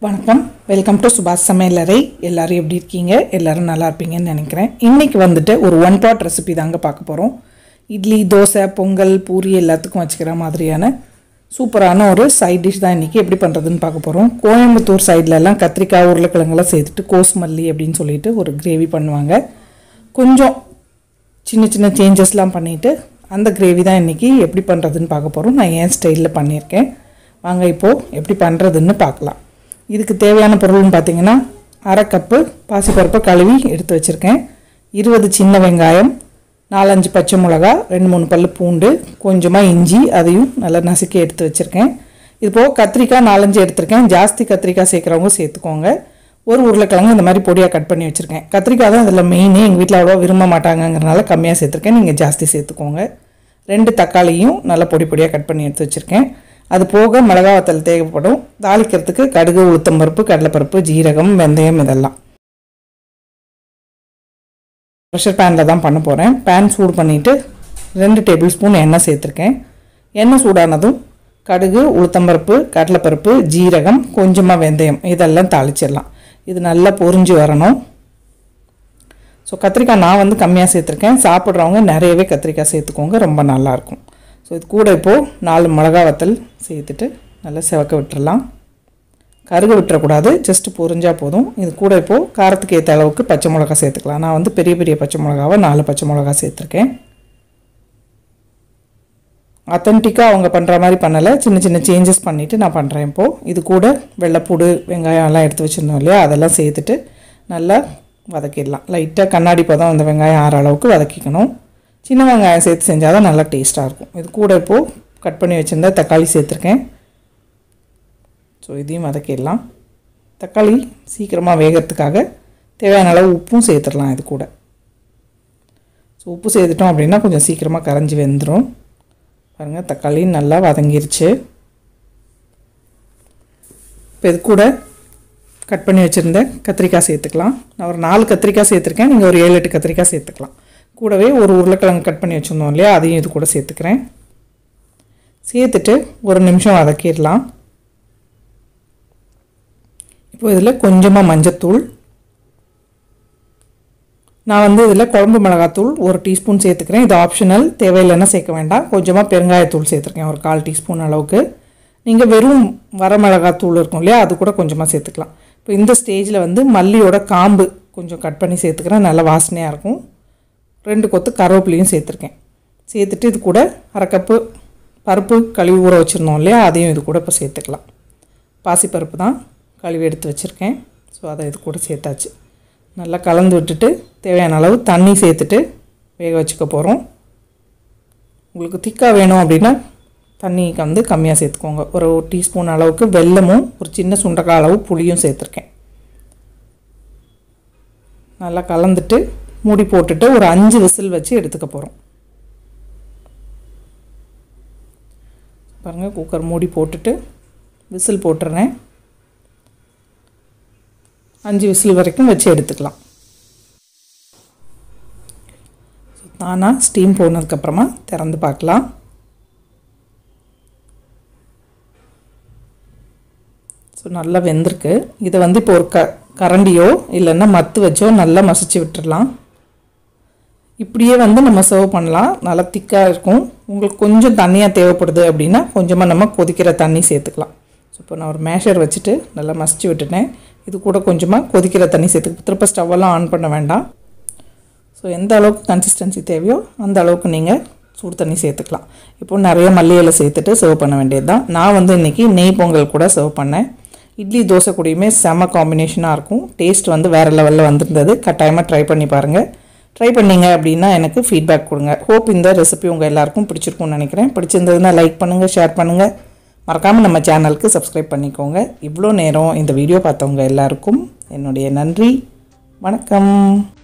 வணக்கம் welcome to சுபாஷ் சமையலறை எல்லாரும் எப்படி இருக்கீங்க எல்லாரும் நல்லா இருப்பீங்கன்னு நினைக்கிறேன் இன்றைக்கி வந்துட்டு ஒரு ஒன் பாட் ரெசிபி தாங்க பார்க்க போகிறோம் இட்லி தோசை பொங்கல் பூரி எல்லாத்துக்கும் வச்சுக்கிற மாதிரியான சூப்பரான ஒரு சைட் டிஷ் தான் இன்றைக்கி எப்படி பண்ணுறதுன்னு பார்க்க போகிறோம் கோயம்புத்தூர் சைட்லலாம் கத்திரிக்காய் உருளைக்கிழங்கெல்லாம் சேர்த்துட்டு கோஸ் மல்லி அப்படின்னு சொல்லிட்டு ஒரு கிரேவி பண்ணுவாங்க கொஞ்சம் சின்ன சின்ன சேஞ்சஸ்லாம் பண்ணிவிட்டு அந்த கிரேவி தான் இன்றைக்கி எப்படி பண்ணுறதுன்னு பார்க்க போகிறோம் நான் என் ஸ்டைலில் பண்ணியிருக்கேன் வாங்க இப்போது எப்படி பண்ணுறதுன்னு பார்க்கலாம் இதுக்கு தேவையான பொருள்னு பார்த்தீங்கன்னா அரை கப்பு பாசிப்பருப்பை கழுவி எடுத்து வச்சுருக்கேன் இருபது சின்ன வெங்காயம் நாலஞ்சு பச்சை மிளகா ரெண்டு மூணு பல் பூண்டு கொஞ்சமாக இஞ்சி அதையும் நல்லா நசுக்கி எடுத்து வச்சுருக்கேன் இது போக கத்திரிக்காய் நாலஞ்சு எடுத்திருக்கேன் ஜாஸ்தி கத்திரிக்காய் சேர்க்குறவங்க சேர்த்துக்கோங்க ஒரு உருளைக்கிழங்கு இந்த மாதிரி பொடியாக கட் பண்ணி வச்சுருக்கேன் கத்திரிக்காய் தான் அதில் மெயினே எங்கள் வீட்டில் அவ்வளோ விரும்ப மாட்டாங்கங்கிறனால கம்மியாக சேர்த்துருக்கேன் நீங்கள் ஜாஸ்தி சேர்த்துக்கோங்க ரெண்டு தக்காளியும் நல்லா பொடி பொடியாக கட் பண்ணி எடுத்து வச்சுருக்கேன் அது போக மிளகா வத்தல் தேவைப்படும் தாளிக்கிறதுக்கு கடுகு உளுத்தம்பருப்பு கடலைப்பருப்பு ஜீரகம் வெந்தயம் இதெல்லாம் ப்ரெஷர் பேனில் தான் பண்ண போகிறேன் பேன் சூடு பண்ணிவிட்டு ரெண்டு டேபிள் ஸ்பூன் எண்ணெய் சேர்த்துருக்கேன் எண்ணெய் சூடானதும் கடுகு உளுத்தம்பருப்பு கடலைப்பருப்பு ஜீரகம் கொஞ்சமாக வெந்தயம் இதெல்லாம் தாளிச்சிடலாம் இது நல்லா பொரிஞ்சு வரணும் ஸோ கத்திரிக்காய் நான் வந்து கம்மியாக சேர்த்துருக்கேன் சாப்பிட்றவங்க நிறையவே கத்திரிக்காய் சேர்த்துக்கோங்க ரொம்ப நல்லாயிருக்கும் ஸோ இது கூட இப்போது நாலு மிளகா வத்தல் சேர்த்துட்டு நல்லா செவக்க விட்டுறலாம் கருக விட்டுறக்கூடாது ஜஸ்ட் பொரிஞ்சால் போதும் இது கூட இப்போது காரத்துக்கு ஏற்ற அளவுக்கு பச்சை மிளகா சேர்த்துக்கலாம் நான் வந்து பெரிய பெரிய பச்சை மிளகாவை நாலு பச்சை மிளகா சேர்த்துருக்கேன் அத்தன்டிக்காக அவங்க பண்ணுற மாதிரி பண்ணலை சின்ன சின்ன சேஞ்சஸ் பண்ணிவிட்டு நான் பண்ணுறேன் இப்போது இது கூட வெள்ளைப்பூடு வெங்காயம் எல்லாம் எடுத்து வச்சுருந்தோம் இல்லையா அதெல்லாம் சேர்த்துட்டு நல்லா வதக்கிடலாம் லைட்டாக கண்ணாடி பதம் அந்த வெங்காயம் ஆற அளவுக்கு வதக்கிக்கணும் சின்ன வெங்காயம் சேர்த்து செஞ்சால் தான் நல்லா டேஸ்ட்டாக இருக்கும் இது கூட இப்போது கட் பண்ணி வச்சுருந்தா தக்காளி சேர்த்துருக்கேன் ஸோ இதையும் வதக்கிடலாம் தக்காளி சீக்கிரமாக வேகிறதுக்காக தேவையான அளவு உப்பும் சேர்த்துடலாம் இது கூட ஸோ உப்பு சேர்த்துட்டோம் அப்படின்னா கொஞ்சம் சீக்கிரமாக கரைஞ்சி வெந்துடும் பாருங்கள் தக்காளி நல்லா வதங்கிருச்சு இப்போ இது கூட கட் பண்ணி வச்சுருந்த கத்திரிக்காய் சேர்த்துக்கலாம் நான் ஒரு நாலு கத்திரிக்காய் சேர்த்துருக்கேன் நீங்கள் ஒரு ஏழு எட்டு கத்திரிக்காய் சேர்த்துக்கலாம் கூடவே ஒரு உருளைக்கிழங்கு கட் பண்ணி வச்சுருந்தோம் இல்லையா அதையும் இது கூட சேர்த்துக்கிறேன் சேர்த்துட்டு ஒரு நிமிஷம் வதக்கிடலாம் இப்போ இதில் கொஞ்சமாக மஞ்சத்தூள் நான் வந்து இதில் குழம்பு மிளகாத்தூள் ஒரு டீஸ்பூன் சேர்த்துக்கிறேன் இது ஆப்ஷனல் தேவையில்லைன்னா சேர்க்க வேண்டாம் கொஞ்சமாக பெருங்காயத்தூள் சேர்த்துருக்கேன் ஒரு கால் டீஸ்பூன் அளவுக்கு நீங்கள் வெறும் வரமிளகாத்தூள் இருக்கும் இல்லையா அது கூட கொஞ்சமாக சேர்த்துக்கலாம் இப்போ இந்த ஸ்டேஜில் வந்து மல்லியோட காம்பு கொஞ்சம் கட் பண்ணி சேர்த்துக்கிறேன் நல்லா வாசனையாக இருக்கும் ரெண்டு கொத்து கருவேப்பிலையும் சேர்த்துருக்கேன் சேர்த்துட்டு இது கூட அரை கப்பு பருப்பு கழுவி ஊற வச்சுருந்தோம் இல்லையா அதையும் இது கூட இப்போ சேர்த்துக்கலாம் பாசிப்பருப்பு தான் கழுவி எடுத்து வச்சுருக்கேன் ஸோ அதை இது கூட சேர்த்தாச்சு நல்லா கலந்து விட்டுட்டு தேவையான அளவு தண்ணி சேர்த்துட்டு வேக வச்சுக்க போகிறோம் உங்களுக்கு திக்காக வேணும் அப்படின்னா தண்ணி வந்து கம்மியாக சேர்த்துக்கோங்க ஒரு டீஸ்பூன் அளவுக்கு வெல்லமும் ஒரு சின்ன சுண்டக்காய் அளவு புளியும் சேர்த்துருக்கேன் நல்லா கலந்துட்டு மூடி போட்டுட்டு ஒரு அஞ்சு விசில் வச்சு எடுத்துக்க போகிறோம் பாருங்கள் குக்கர் மூடி போட்டுட்டு விசில் போட்டுறேன் அஞ்சு விசில் வரைக்கும் வச்சு எடுத்துக்கலாம் தானாக ஸ்டீம் போனதுக்கப்புறமா திறந்து பார்க்கலாம் ஸோ நல்லா வெந்திருக்கு இதை வந்து இப்போ ஒரு க கரண்டியோ இல்லைன்னா மத்து வச்சோ நல்லா மசிச்சு விட்டுடலாம் இப்படியே வந்து நம்ம சர்வ் பண்ணலாம் நல்லா திக்காக இருக்கும் உங்களுக்கு கொஞ்சம் தண்ணியாக தேவைப்படுது அப்படின்னா கொஞ்சமாக நம்ம கொதிக்கிற தண்ணி சேர்த்துக்கலாம் ஸோ இப்போ நான் ஒரு மேஷர் வச்சுட்டு நல்லா மசிச்சு விட்டுட்டேன் இது கூட கொஞ்சமாக கொதிக்கிற தண்ணி சேர்த்துக்கு திருப்ப ஸ்டவ்வெல்லாம் ஆன் பண்ண வேண்டாம் ஸோ எந்த அளவுக்கு கன்சிஸ்டன்சி தேவையோ அந்த அளவுக்கு நீங்கள் சூடு தண்ணி சேர்த்துக்கலாம் இப்போ நிறைய மல்லியில் சேர்த்துட்டு சர்வ் பண்ண வேண்டியது தான் நான் வந்து இன்றைக்கி நெய் பொங்கல் கூட சர்வ் பண்ணேன் இட்லி தோசை கூடயுமே செம காம்பினேஷனாக இருக்கும் டேஸ்ட் வந்து வேறு லெவலில் வந்திருந்தது கட்டாயமாக ட்ரை பண்ணி பாருங்கள் ட்ரை பண்ணீங்க அப்படின்னா எனக்கு ஃபீட்பேக் கொடுங்க ஹோப் இந்த ரெசிபி உங்கள் எல்லாருக்கும் பிடிச்சிருக்கும்னு நினைக்கிறேன் பிடிச்சிருந்ததுன்னா லைக் பண்ணுங்கள் ஷேர் பண்ணுங்கள் மறக்காமல் நம்ம சேனலுக்கு சப்ஸ்கிரைப் பண்ணிக்கோங்க இவ்வளோ நேரம் இந்த வீடியோ பார்த்தவங்க எல்லாருக்கும் என்னுடைய நன்றி வணக்கம்